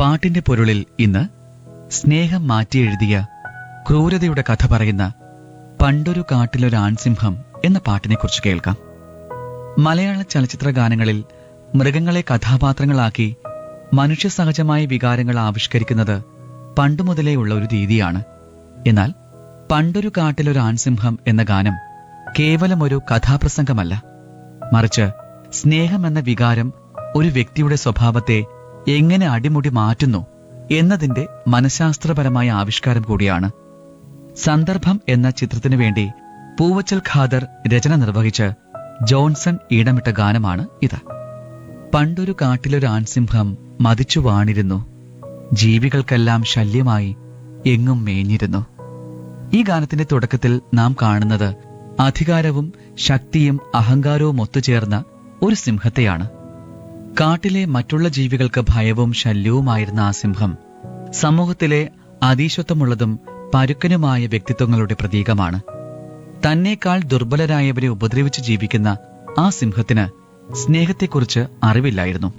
പാട്ടിന്റെ പൊരുളിൽ ഇന്ന് സ്നേഹം മാറ്റിയെഴുതിയ ക്രൂരതയുടെ കഥ പറയുന്ന പണ്ടൊരു കാട്ടിലൊരു ആൺസിംഹം എന്ന പാട്ടിനെക്കുറിച്ച് കേൾക്കാം മലയാള ചലച്ചിത്ര ഗാനങ്ങളിൽ മൃഗങ്ങളെ കഥാപാത്രങ്ങളാക്കി മനുഷ്യസഹജമായ വികാരങ്ങൾ ആവിഷ്കരിക്കുന്നത് പണ്ടുമുതലേ ഉള്ള ഒരു രീതിയാണ് എന്നാൽ പണ്ടൊരു കാട്ടിലൊരു ആൺസിംഹം എന്ന ഗാനം കേവലം ഒരു കഥാപ്രസംഗമല്ല മറിച്ച് സ്നേഹം എന്ന വികാരം ഒരു വ്യക്തിയുടെ സ്വഭാവത്തെ എങ്ങനെ അടിമുടി മാറ്റുന്നു എന്നതിന്റെ മനഃശാസ്ത്രപരമായ ആവിഷ്കാരം കൂടിയാണ് സന്ദർഭം എന്ന ചിത്രത്തിനു വേണ്ടി പൂവച്ചൽ ഖാദർ രചന നിർവഹിച്ച് ജോൺസൺ ഈടമിട്ട ഗാനമാണ് ഇത് പണ്ടൊരു കാട്ടിലൊരു ആൺസിംഹം മതിച്ചു വാണിരുന്നു ജീവികൾക്കെല്ലാം ശല്യമായി എങ്ങും മേഞ്ഞിരുന്നു ഈ ഗാനത്തിന്റെ തുടക്കത്തിൽ നാം കാണുന്നത് അധികാരവും ശക്തിയും അഹങ്കാരവും ഒത്തുചേർന്ന ഒരു സിംഹത്തെയാണ് കാട്ടിലെ മറ്റുള്ള ജീവികൾക്ക് ഭയവും ശല്യവുമായിരുന്ന ആ സിംഹം സമൂഹത്തിലെ അതീശത്വമുള്ളതും പരുക്കനുമായ വ്യക്തിത്വങ്ങളുടെ പ്രതീകമാണ് തന്നേക്കാൾ ദുർബലരായവരെ ഉപദ്രവിച്ച് ജീവിക്കുന്ന ആ സിംഹത്തിന് സ്നേഹത്തെക്കുറിച്ച് അറിവില്ലായിരുന്നു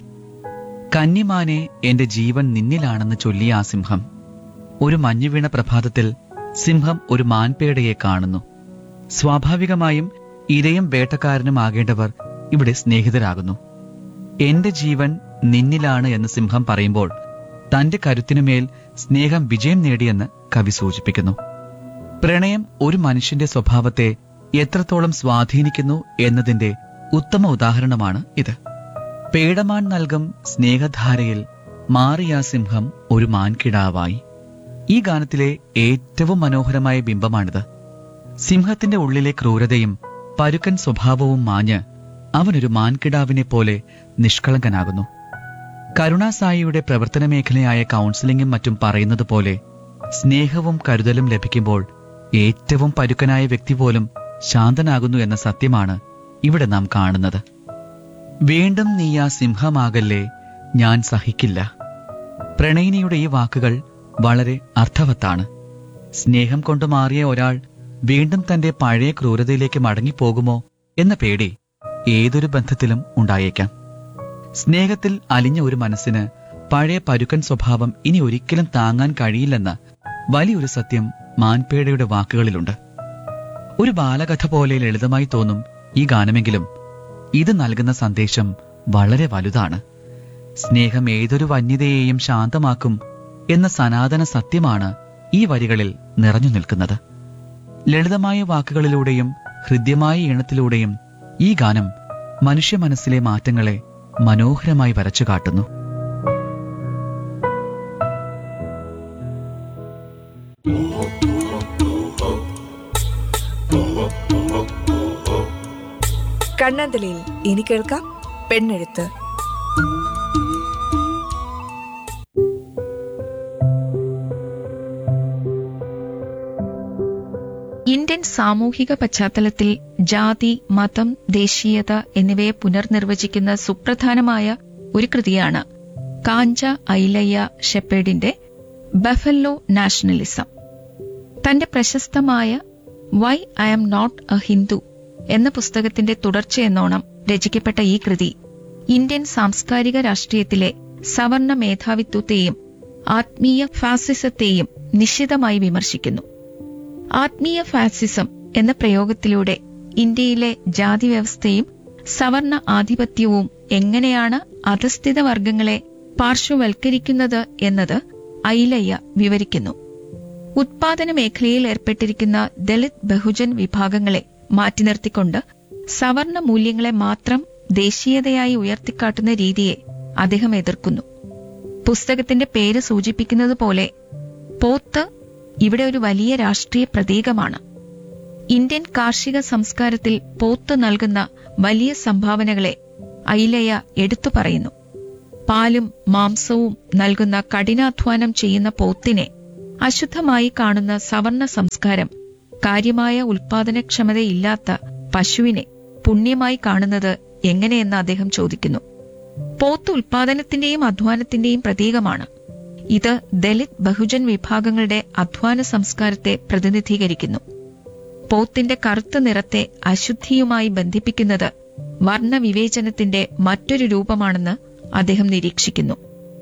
കന്നിമാനെ എന്റെ ജീവൻ നിന്നിലാണെന്ന് ചൊല്ലിയ ആ സിംഹം ഒരു മഞ്ഞുവീണ പ്രഭാതത്തിൽ സിംഹം ഒരു മാൻപേടയെ കാണുന്നു സ്വാഭാവികമായും ഇരയും വേട്ടക്കാരനും ആകേണ്ടവർ ഇവിടെ സ്നേഹിതരാകുന്നു എന്റെ ജീവൻ നിന്നിലാണ് എന്ന് സിംഹം പറയുമ്പോൾ തന്റെ കരുത്തിനുമേൽ സ്നേഹം വിജയം നേടിയെന്ന് കവി സൂചിപ്പിക്കുന്നു പ്രണയം ഒരു മനുഷ്യന്റെ സ്വഭാവത്തെ എത്രത്തോളം സ്വാധീനിക്കുന്നു എന്നതിന്റെ ഉത്തമ ഉദാഹരണമാണ് ഇത് പേടമാൻ നൽകും സ്നേഹധാരയിൽ മാറിയ സിംഹം ഒരു മാൻകിടാവായി ഈ ഗാനത്തിലെ ഏറ്റവും മനോഹരമായ ബിംബമാണിത് സിംഹത്തിന്റെ ഉള്ളിലെ ക്രൂരതയും പരുക്കൻ സ്വഭാവവും മാഞ്ഞ് അവനൊരു മാൻകിടാവിനെ പോലെ നിഷ്കളങ്കനാകുന്നു കരുണാസായിയുടെ പ്രവർത്തന മേഖലയായ കൗൺസിലിംഗും മറ്റും പറയുന്നത് പോലെ സ്നേഹവും കരുതലും ലഭിക്കുമ്പോൾ ഏറ്റവും പരുക്കനായ വ്യക്തി പോലും ശാന്തനാകുന്നു എന്ന സത്യമാണ് ഇവിടെ നാം കാണുന്നത് വീണ്ടും നീ ആ സിംഹമാകല്ലേ ഞാൻ സഹിക്കില്ല പ്രണയിനിയുടെ ഈ വാക്കുകൾ വളരെ അർത്ഥവത്താണ് സ്നേഹം കൊണ്ട് മാറിയ ഒരാൾ വീണ്ടും തന്റെ പഴയ ക്രൂരതയിലേക്ക് മടങ്ങിപ്പോകുമോ എന്ന പേടി ഏതൊരു ബന്ധത്തിലും ഉണ്ടായേക്കാം സ്നേഹത്തിൽ അലിഞ്ഞ ഒരു മനസ്സിന് പഴയ പരുക്കൻ സ്വഭാവം ഇനി ഒരിക്കലും താങ്ങാൻ കഴിയില്ലെന്ന വലിയൊരു സത്യം മാൻപേടയുടെ വാക്കുകളിലുണ്ട് ഒരു ബാലകഥ പോലെ ലളിതമായി തോന്നും ഈ ഗാനമെങ്കിലും ഇത് നൽകുന്ന സന്ദേശം വളരെ വലുതാണ് സ്നേഹം ഏതൊരു വന്യതയെയും ശാന്തമാക്കും എന്ന സനാതന സത്യമാണ് ഈ വരികളിൽ നിറഞ്ഞു നിൽക്കുന്നത് ലളിതമായ വാക്കുകളിലൂടെയും ഹൃദ്യമായ ഈണത്തിലൂടെയും ഈ ഗാനം മനുഷ്യ മനസ്സിലെ മാറ്റങ്ങളെ മനോഹരമായി വരച്ചു കാട്ടുന്നു കണ്ണാന്തലയിൽ ഇനി കേൾക്കാം പെണ്ണെഴുത്ത് ഇന്ത്യൻ സാമൂഹിക പശ്ചാത്തലത്തിൽ ജാതി മതം ദേശീയത എന്നിവയെ പുനർനിർവചിക്കുന്ന സുപ്രധാനമായ ഒരു കൃതിയാണ് കാഞ്ച ഐലയ്യ ഷെപ്പേഡിന്റെ ബഫല്ലോ നാഷണലിസം തന്റെ പ്രശസ്തമായ why I am not a Hindu എന്ന പുസ്തകത്തിന്റെ തുടർച്ചയെന്നോണം രചിക്കപ്പെട്ട ഈ കൃതി ഇന്ത്യൻ സാംസ്കാരിക രാഷ്ട്രീയത്തിലെ സവർണ മേധാവിത്വത്തെയും ആത്മീയ ഫാസിസത്തെയും നിശിതമായി വിമർശിക്കുന്നു ആത്മീയ ഫാസിസം എന്ന പ്രയോഗത്തിലൂടെ ഇന്ത്യയിലെ ജാതി വ്യവസ്ഥയും സവർണ ആധിപത്യവും എങ്ങനെയാണ് അധസ്ഥിത വർഗങ്ങളെ പാർശ്വവൽക്കരിക്കുന്നത് എന്നത് ഐലയ്യ വിവരിക്കുന്നു ഉത്പാദന മേഖലയിൽ ഏർപ്പെട്ടിരിക്കുന്ന ദളിത് ബഹുജൻ വിഭാഗങ്ങളെ മാറ്റി നിർത്തിക്കൊണ്ട് സവർണ മൂല്യങ്ങളെ മാത്രം ദേശീയതയായി ഉയർത്തിക്കാട്ടുന്ന രീതിയെ അദ്ദേഹം എതിർക്കുന്നു പുസ്തകത്തിന്റെ പേര് സൂചിപ്പിക്കുന്നത് പോലെ പോത്ത് ഇവിടെ ഒരു വലിയ രാഷ്ട്രീയ പ്രതീകമാണ് ഇന്ത്യൻ കാർഷിക സംസ്കാരത്തിൽ പോത്ത് നൽകുന്ന വലിയ സംഭാവനകളെ ഐലയ എടുത്തു പറയുന്നു പാലും മാംസവും നൽകുന്ന കഠിനാധ്വാനം ചെയ്യുന്ന പോത്തിനെ അശുദ്ധമായി കാണുന്ന സവർണ സംസ്കാരം കാര്യമായ ഉൽപാദനക്ഷമതയില്ലാത്ത പശുവിനെ പുണ്യമായി കാണുന്നത് എങ്ങനെയെന്ന് അദ്ദേഹം ചോദിക്കുന്നു പോത്ത് ഉൽപാദനത്തിന്റെയും അധ്വാനത്തിന്റെയും പ്രതീകമാണ് ഇത് ദലിത് ബഹുജൻ വിഭാഗങ്ങളുടെ അധ്വാന സംസ്കാരത്തെ പ്രതിനിധീകരിക്കുന്നു പോത്തിന്റെ കറുത്ത നിറത്തെ അശുദ്ധിയുമായി ബന്ധിപ്പിക്കുന്നത് വർണ്ണവിവേചനത്തിന്റെ മറ്റൊരു രൂപമാണെന്ന് അദ്ദേഹം നിരീക്ഷിക്കുന്നു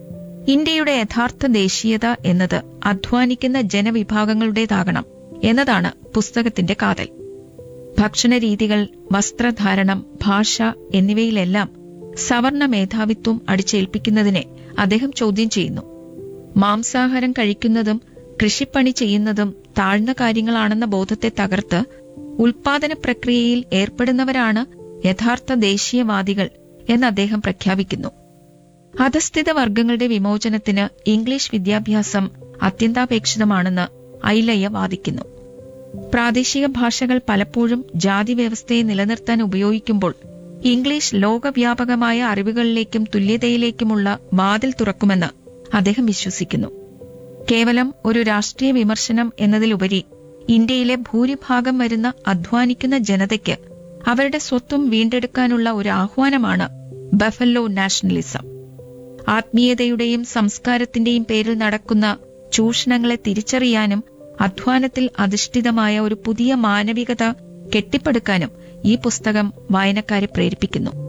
ഇന്ത്യയുടെ യഥാർത്ഥ ദേശീയത എന്നത് അധ്വാനിക്കുന്ന ജനവിഭാഗങ്ങളുടേതാകണം എന്നതാണ് പുസ്തകത്തിന്റെ കാതൽ ഭക്ഷണരീതികൾ വസ്ത്രധാരണം ഭാഷ എന്നിവയിലെല്ലാം സവർണ മേധാവിത്വം അടിച്ചേൽപ്പിക്കുന്നതിനെ അദ്ദേഹം ചോദ്യം ചെയ്യുന്നു മാംസാഹാരം കഴിക്കുന്നതും കൃഷിപ്പണി ചെയ്യുന്നതും താഴ്ന്ന കാര്യങ്ങളാണെന്ന ബോധത്തെ തകർത്ത് ഉൽപാദന പ്രക്രിയയിൽ ഏർപ്പെടുന്നവരാണ് യഥാർത്ഥ ദേശീയവാദികൾ എന്ന് അദ്ദേഹം പ്രഖ്യാപിക്കുന്നു അധസ്ഥിത വർഗങ്ങളുടെ വിമോചനത്തിന് ഇംഗ്ലീഷ് വിദ്യാഭ്യാസം അത്യന്താപേക്ഷിതമാണെന്ന് ഐലയ്യ വാദിക്കുന്നു പ്രാദേശിക ഭാഷകൾ പലപ്പോഴും ജാതി വ്യവസ്ഥയെ നിലനിർത്താൻ ഉപയോഗിക്കുമ്പോൾ ഇംഗ്ലീഷ് ലോകവ്യാപകമായ അറിവുകളിലേക്കും തുല്യതയിലേക്കുമുള്ള വാതിൽ തുറക്കുമെന്ന് അദ്ദേഹം വിശ്വസിക്കുന്നു കേവലം ഒരു രാഷ്ട്രീയ വിമർശനം എന്നതിലുപരി ഇന്ത്യയിലെ ഭൂരിഭാഗം വരുന്ന അധ്വാനിക്കുന്ന ജനതയ്ക്ക് അവരുടെ സ്വത്വം വീണ്ടെടുക്കാനുള്ള ഒരു ആഹ്വാനമാണ് ബഫല്ലോ നാഷണലിസം ആത്മീയതയുടെയും സംസ്കാരത്തിന്റെയും പേരിൽ നടക്കുന്ന ചൂഷണങ്ങളെ തിരിച്ചറിയാനും അധ്വാനത്തിൽ അധിഷ്ഠിതമായ ഒരു പുതിയ മാനവികത കെട്ടിപ്പടുക്കാനും ഈ പുസ്തകം വായനക്കാരെ പ്രേരിപ്പിക്കുന്നു